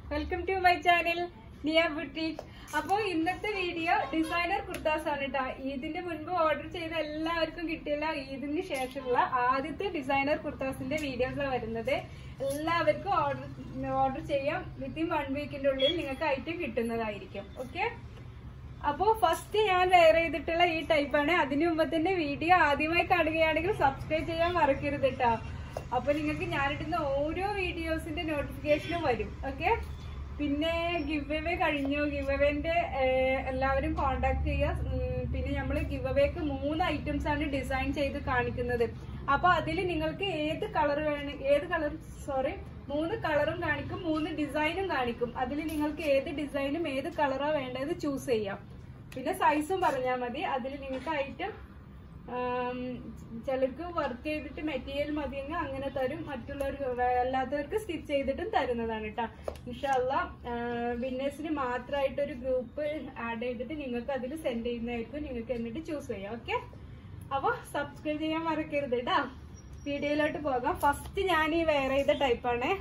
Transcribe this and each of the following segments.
welcome to my channel Niya boutique അപ്പോൾ ഇന്നത്തെ video designer kurtas ആണ് കേട്ടോ ഈദിന്റെ മുൻപ് ഓർഡർ ചെയ്ത എല്ലാവർക്കും കിട്ടിയില്ല ഈദിന് ശേഷമുള്ള ആദ്യത്തെ ഡിസൈനർ കുർത്താസിന്റെ വീഡിയോസ് വരുന്നത് എല്ലാവർക്കും ഓർഡർ ഓർഡർ ചെയ്യാം വിത്തിൻ വൺ വീക്കിന്റെ ഉള്ളിൽ നിങ്ങൾക്ക് ഐറ്റം കിട്ടുന്നതായിരിക്കും ഓക്കെ അപ്പോ ഫസ്റ്റ് ഞാൻ വെയർ ചെയ്തിട്ടുള്ള ഈ ടൈപ്പാണ് അതിനു മുമ്പ് തന്നെ വീഡിയോ ആദ്യമായി കാണുകയാണെങ്കിൽ സബ്സ്ക്രൈബ് ചെയ്യാൻ മറക്കരുത് കേട്ടോ അപ്പൊ നിങ്ങൾക്ക് ഞാനിടുന്ന ഓരോ വീഡിയോസിന്റെ നോട്ടിഫിക്കേഷനും വരും ഓക്കെ പിന്നെ ഗിവ് അവേ കഴിഞ്ഞു ഗിവ് അവേന്റെ എല്ലാവരും കോണ്ടാക്ട് ചെയ്യുക ഉം, പിന്നെ നമ്മൾ ഗിവ് അവേക്ക് മൂന്ന് ഐറ്റംസ് ആണ് ഡിസൈൻ ചെയ്ത് കാണിക്കുന്നത് അപ്പൊ അതിൽ നിങ്ങൾക്ക് ഏത് കളർ വേണം ഏത് കളർ സോറി മൂന്ന് കളറും കാണിക്കും മൂന്ന് ഡിസൈനും കാണിക്കും അതിൽ നിങ്ങൾക്ക് ഏത് ഡിസൈനും ഏത് കളറാ വേണ്ടത് ചൂസ് ചെയ്യാം പിന്നെ സൈസും പറഞ്ഞാൽ മതി അതിൽ നിങ്ങൾക്ക് ഐറ്റം ചിലർക്ക് വർക്ക് ചെയ്തിട്ട് മെറ്റീരിയൽ മതിയെങ്കിൽ അങ്ങനെ തരും മറ്റുള്ളവർക്ക് അല്ലാത്തവർക്ക് സ്റ്റിച്ച് ചെയ്തിട്ടും തരുന്നതാണ് കേട്ടോ ഇൻഷല്ല വിന്നേഴ്സിന് മാത്രമായിട്ട് ഒരു ഗ്രൂപ്പ് ആഡ് ചെയ്തിട്ട് നിങ്ങൾക്ക് അതിൽ സെൻഡ് ചെയ്യുന്നതായിരിക്കും നിങ്ങൾക്ക് എന്നിട്ട് ചൂസ് ചെയ്യാം ഓക്കെ അപ്പോൾ സബ്സ്ക്രൈബ് ചെയ്യാൻ മറക്കരുത് കേട്ടോ വീഡിയോയിലോട്ട് പോകാം ഫസ്റ്റ് ഞാൻ ഈ വെയർ ചെയ്ത ടൈപ്പാണ്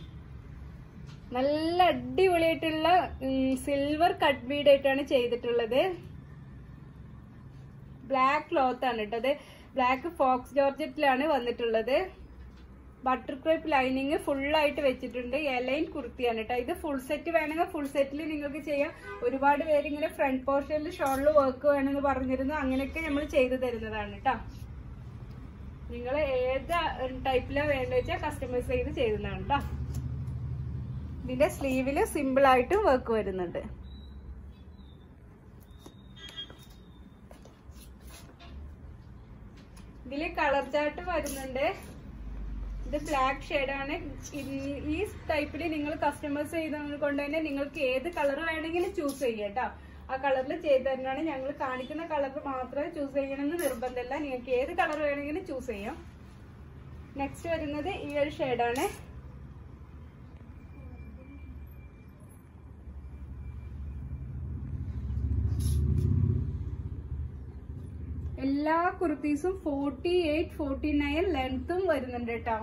നല്ല അടിപൊളിയായിട്ടുള്ള സിൽവർ കട്ട് ബീഡ് ആയിട്ടാണ് ചെയ്തിട്ടുള്ളത് ബ്ലാക്ക് ക്ലോത്ത് ആണ് കേട്ടോ അത് ബ്ലാക്ക് ഫോക്സ് ജോർജറ്റിലാണ് വന്നിട്ടുള്ളത് ബട്ടർ ക്രേപ്പ് ലൈനിങ് ഫുള്ളായിട്ട് വെച്ചിട്ടുണ്ട് എലൈൻ കുർത്തിയാണ് കേട്ടോ ഇത് ഫുൾ സെറ്റ് വേണമെങ്കിൽ ഫുൾ സെറ്റിൽ നിങ്ങൾക്ക് ചെയ്യാം ഒരുപാട് പേര് ഇങ്ങനെ ഫ്രണ്ട് പോർഷനിൽ ഷോളിൽ വർക്ക് വേണമെന്ന് പറഞ്ഞിരുന്നു അങ്ങനെയൊക്കെ നമ്മൾ ചെയ്തു തരുന്നതാണ് കേട്ടോ നിങ്ങൾ ഏത് ടൈപ്പിലാണ് വേണ്ടത് വെച്ചാൽ കസ്റ്റമൈസ് ചെയ്ത് ചെയ്യുന്നതാണ് കേട്ടോ ഇതിന്റെ സ്ലീവില് സിമ്പിൾ ആയിട്ടും വർക്ക് വരുന്നുണ്ട് ഇതില് കളർ ചാർട്ട് വരുന്നുണ്ട് ഇത് ബ്ലാക്ക് ഷെയ്ഡാണ് ഈ ടൈപ്പിൽ നിങ്ങൾ കസ്റ്റമൈസ് ചെയ്തത് കൊണ്ട് തന്നെ നിങ്ങൾക്ക് ഏത് കളർ വേണമെങ്കിലും ചൂസ് ചെയ്യാം കേട്ടോ ആ കളറിൽ ചെയ്ത് തരുന്നതാണ് ഞങ്ങൾ കാണിക്കുന്ന കളർ മാത്രമേ ചൂസ് ചെയ്യണമെന്ന് നിർബന്ധമില്ല നിങ്ങൾക്ക് ഏത് കളർ വേണമെങ്കിലും ചൂസ് ചെയ്യാം നെക്സ്റ്റ് വരുന്നത് ഈ ഒരു ഷെയ്ഡാണ് എല്ലാ കുർത്തീസും ഫോർട്ടി എയ്റ്റ് ഫോർട്ടി നയൻ ലെങ്ത്തും വരുന്നുണ്ട് കേട്ടോ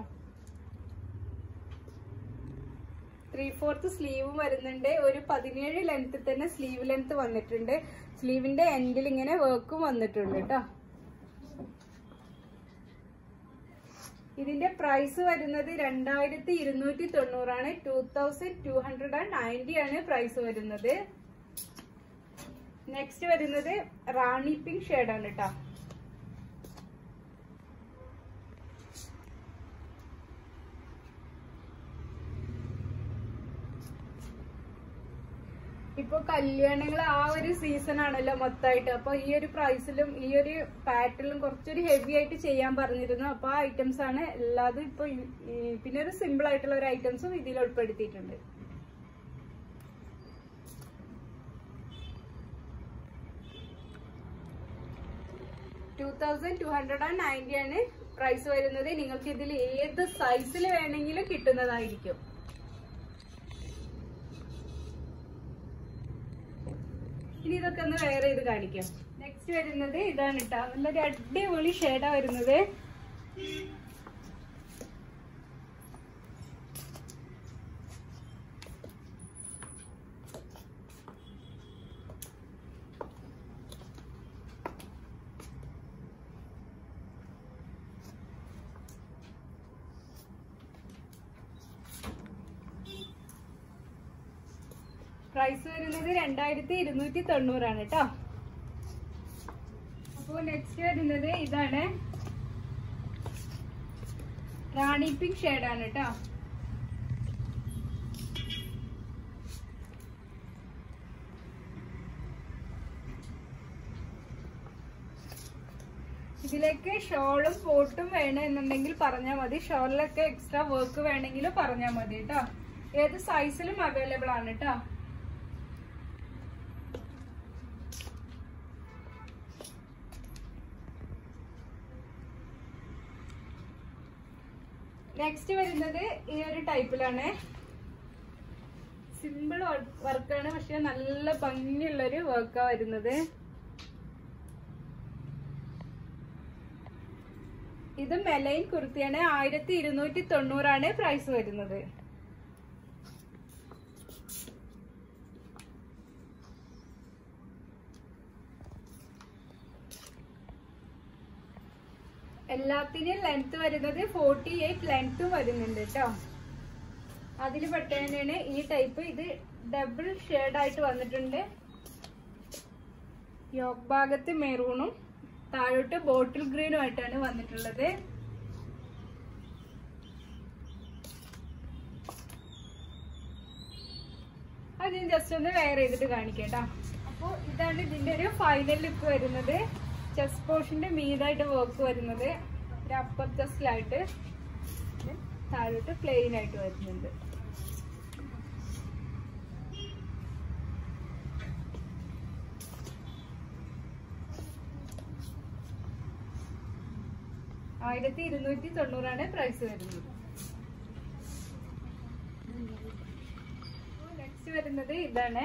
ത്രീ ഫോർത്ത് സ്ലീവും വരുന്നുണ്ട് ഒരു പതിനേഴ് ലെങ്ത്തിൽ തന്നെ സ്ലീവ് ലെങ്ത് വന്നിട്ടുണ്ട് സ്ലീവിന്റെ എൻഡിൽ ഇങ്ങനെ വർക്കും വന്നിട്ടുണ്ട് കേട്ടോ ഇതിന്റെ പ്രൈസ് വരുന്നത് രണ്ടായിരത്തി ഇരുന്നൂറ്റി തൊണ്ണൂറാണ് two thousand two hundred and ninety ആണ് പ്രൈസ് വരുന്നത് നെക്സ്റ്റ് വരുന്നത് റാണി പിങ്ക് ഷെയ്ഡാണ് കേട്ടോ ഇപ്പൊ കല്യാണങ്ങൾ ആ ഒരു സീസൺ ആണല്ലോ മൊത്തമായിട്ട് അപ്പൊ ഈ ഒരു പ്രൈസിലും ഈ ഒരു പാറ്റേണിലും കുറച്ചൊരു ഹെവി ആയിട്ട് ചെയ്യാൻ പറഞ്ഞിരുന്നു അപ്പൊ ആ ഐറ്റംസ് ആണ് എല്ലാതും ഇപ്പൊ ഈ- ഈ- പിന്നെ ഒരു സിമ്പിൾ ആയിട്ടുള്ള ഒരു ഐറ്റംസും ഇതിൽ ഉൾപ്പെടുത്തിയിട്ടുണ്ട് two thousand two hundred and ninety ആണ് പ്രൈസ് വരുന്നത് നിങ്ങൾക്ക് ഇതിൽ ഏത് സൈസിൽ വേണമെങ്കിലും കിട്ടുന്നതായിരിക്കും ഇനി ഇതൊക്കെ ഒന്ന് വെയർ ചെയ്ത് കാണിക്കാം നെക്സ്റ്റ് വരുന്നത് ഇതാണ് കേട്ടോ നല്ലൊരു അടിപൊളി ഷെയ്ഡാ വരുന്നത് പ്രൈസ് വരുന്നത് രണ്ടായിരത്തി ഇരുന്നൂറ്റി തൊണ്ണൂറാണ് കേട്ടോ അപ്പോൾ നെക്സ്റ്റ് വരുന്നത് ഇതാണ് റാണി പിങ്ക് ഷെയ്ഡാണ് കേട്ടോ ഇതിലേക്ക് ഷോളും കോട്ടും വേണം എന്നുണ്ടെങ്കിൽ പറഞ്ഞാൽ മതി ഷോളിലൊക്കെ എക്സ്ട്രാ വർക്ക് വേണമെങ്കിൽ പറഞ്ഞാൽ മതി കേട്ടോ ഏത് സൈസിലും അവൈലബിൾ ആണ് കേട്ടോ നെക്സ്റ്റ് വരുന്നത് ഈ ഒരു ടൈപ്പിലാണ് സിമ്പിൾ വർക്കാണ് പക്ഷെ നല്ല ഭംഗിയുള്ളൊരു വർക്കാ വരുന്നത് ഇത് മെലൈൻ കുർത്തിയാണ് ആയിരത്തി ഇരുന്നൂറ്റി തൊണ്ണൂറാണ് പ്രൈസ് വരുന്നത് എല്ലാത്തിനും ലെങ്ത് വരുന്നത് ഫോർട്ടി എയ്റ്റ് ലെങ്ത്തും വരുന്നുണ്ട് കേട്ടോ അതിൽ പെട്ട തന്നെയാണ് ഈ ടൈപ്പ് ഇത് ഡബിൾ ആയിട്ട് വന്നിട്ടുണ്ട് യോഗ് ഭാഗത്ത് മെറൂണും താഴോട്ട് ബോട്ടിൽ ഗ്രീനും ആയിട്ടാണ് വന്നിട്ടുള്ളത് അത് ഞാൻ ജസ്റ്റ് ഒന്ന് വെയർ ചെയ്തിട്ട് കാണിക്കാം കേട്ടോ അപ്പോൾ ഇതാണ് ഇതിന്റെ ഒരു ഫൈനൽ ലുക്ക് വരുന്നത് ചെസ്റ്റ് പോർഷന്റെ മീതായിട്ട് വർക്ക് വരുന്നത് ഒരു അപ്പർ ചെസ്റ്റിലായിട്ട് താഴോട്ട് പ്ലെയിൻ ആയിട്ട് വരുന്നുണ്ട് ആയിരത്തി ഇരുന്നൂറ്റി തൊണ്ണൂറാണ് പ്രൈസ് വരുന്നത് നെക്സ്റ്റ് വരുന്നത് ഇതാണ്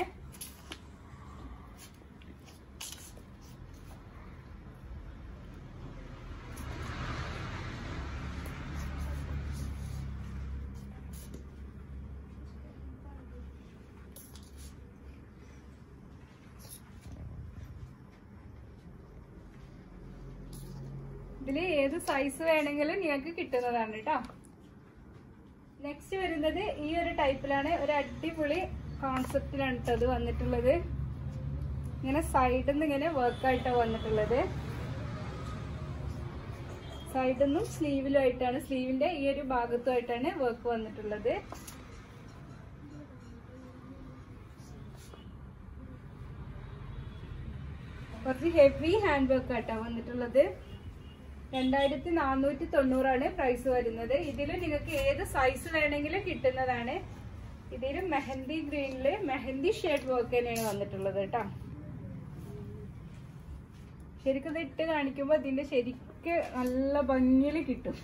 ഇതില് ഏത് സൈസ് വേണമെങ്കിലും നിങ്ങൾക്ക് കിട്ടുന്നതാണ് കേട്ടോ നെക്സ്റ്റ് വരുന്നത് ഈ ഒരു ടൈപ്പിലാണ് ഒരു അടിപൊളി കോൺസെപ്റ്റിലാണ് കേട്ടോ ഇത് വന്നിട്ടുള്ളത് ഇങ്ങനെ സൈഡിൽ നിന്ന് ഇങ്ങനെ വർക്കായിട്ടാണ് വന്നിട്ടുള്ളത് സൈഡിൽ നിന്നും സ്ലീവിലും ആയിട്ടാണ് സ്ലീവിന്റെ ഈ ഒരു ഭാഗത്തുമായിട്ടാണ് വർക്ക് വന്നിട്ടുള്ളത് കുറച്ച് ഹെവി ഹാൻഡ് വർക്ക് ആയിട്ടാണ് വന്നിട്ടുള്ളത് രണ്ടായിരത്തി നാനൂറ്റി തൊണ്ണൂറാണ് പ്രൈസ് വരുന്നത് ഇതിൽ നിങ്ങൾക്ക് ഏത് സൈസ് വേണമെങ്കിലും കിട്ടുന്നതാണ് ഇതിൽ മെഹന്തി ഗ്രീനില് മെഹന്തി ഷേഡ് വർക്ക് തന്നെയാണ് വന്നിട്ടുള്ളത് കേട്ടോ ശരിക്കും ഇത് ഇട്ട് കാണിക്കുമ്പോൾ ഇതിന്റെ ശരിക്ക് നല്ല ഭംഗിയിൽ കിട്ടും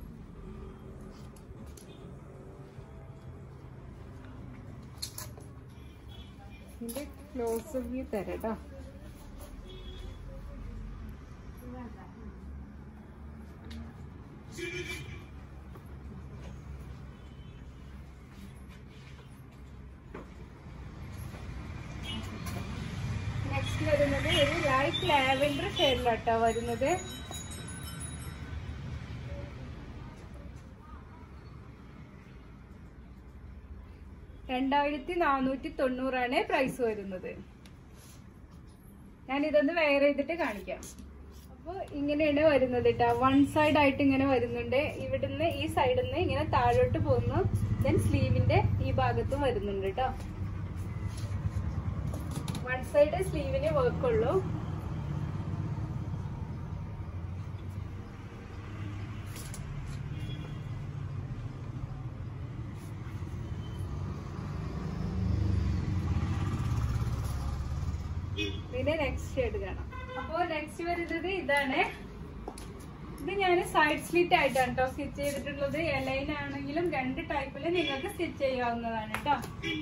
ഇതിന്റെ ക്ലോസ് വ്യൂ തരാം കേട്ടോ നെക്സ്റ്റ് വരുന്നത് ഒരു ലൈറ്റ് ലാവൻഡർ ഷെയ്ഡിലാട്ടോ വരുന്നത് രണ്ടായിരത്തി നാനൂറ്റി തൊണ്ണൂറാണ് പ്രൈസ് വരുന്നത് ഞാൻ ഇതൊന്ന് വെയർ ചെയ്തിട്ട് കാണിക്കാം അപ്പോൾ ഇങ്ങനെയാണ് വരുന്നത് കേട്ടോ വൺ സൈഡ് ആയിട്ട് ഇങ്ങനെ വരുന്നുണ്ട് ഇവിടുന്ന് ഈ സൈഡിൽ നിന്ന് ഇങ്ങനെ താഴോട്ട് പോകുന്നു ദെൻ സ്ലീവിന്റെ ഈ ഭാഗത്തും വരുന്നുണ്ട് കേട്ടോ വൺ സൈഡ് സ്ലീവിന് വർക്ക് ഉള്ളൂ പിന്നെ നെക്സ്റ്റ് ഷെയ്ഡ് കാണാം അപ്പോൾ നെക്സ്റ്റ് വരുന്നത് ഇതാണ് ഇത് ഞാൻ സൈഡ് സ്ലിറ്റ് ആയിട്ടാണ് കേട്ടോ സ്റ്റിച്ച് ചെയ്തിട്ടുള്ളത് എലൈൻ ആണെങ്കിലും രണ്ട് ടൈപ്പിൽ നിങ്ങൾക്ക് സ്റ്റിച്ച് ചെയ്യാവുന്നതാണ് കേട്ടോ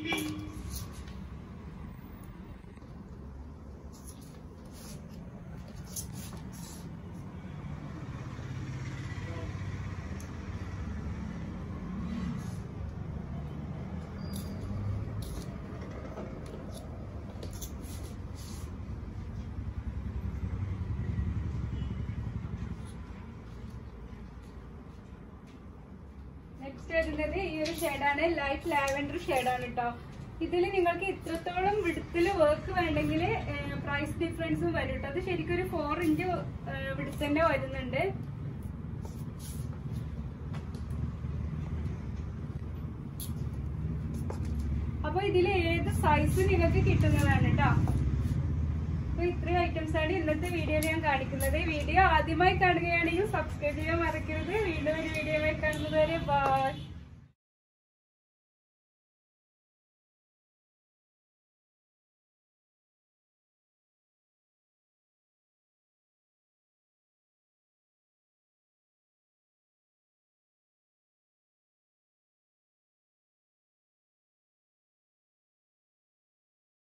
നെക്സ്റ്റ് വരുന്നത് ഈ ഒരു ഷെയ്ഡാണ് ലൈറ്റ് ലാവൻഡർ ഷെയ്ഡാണ് കേട്ടോ ഇതിൽ നിങ്ങൾക്ക് ഇത്രത്തോളം വിടുത്തിൽ വർക്ക് വേണ്ടെങ്കിൽ പ്രൈസ് ഡിഫറൻസും വരും കേട്ടോ അത് ശരിക്കും ഒരു ഫോർ ഇഞ്ച് വിടുത്ത് തന്നെ വരുന്നുണ്ട് അപ്പൊ ഇതിൽ ഏത് സൈസ് നിങ്ങൾക്ക് കിട്ടുന്നതാണ് കേട്ടോ അപ്പൊ ഇത്രയും ഐറ്റംസ് ആണ് ഇന്നത്തെ വീഡിയോയിൽ ഞാൻ കാണിക്കുന്നത് വീഡിയോ ആദ്യമായി കാണുകയാണെങ്കിൽ സബ്സ്ക്രൈബ് ചെയ്യാൻ മറക്കരുത് വീണ്ടും ഒരു വീഡിയോ കാണുന്നത് വരെ ബൈ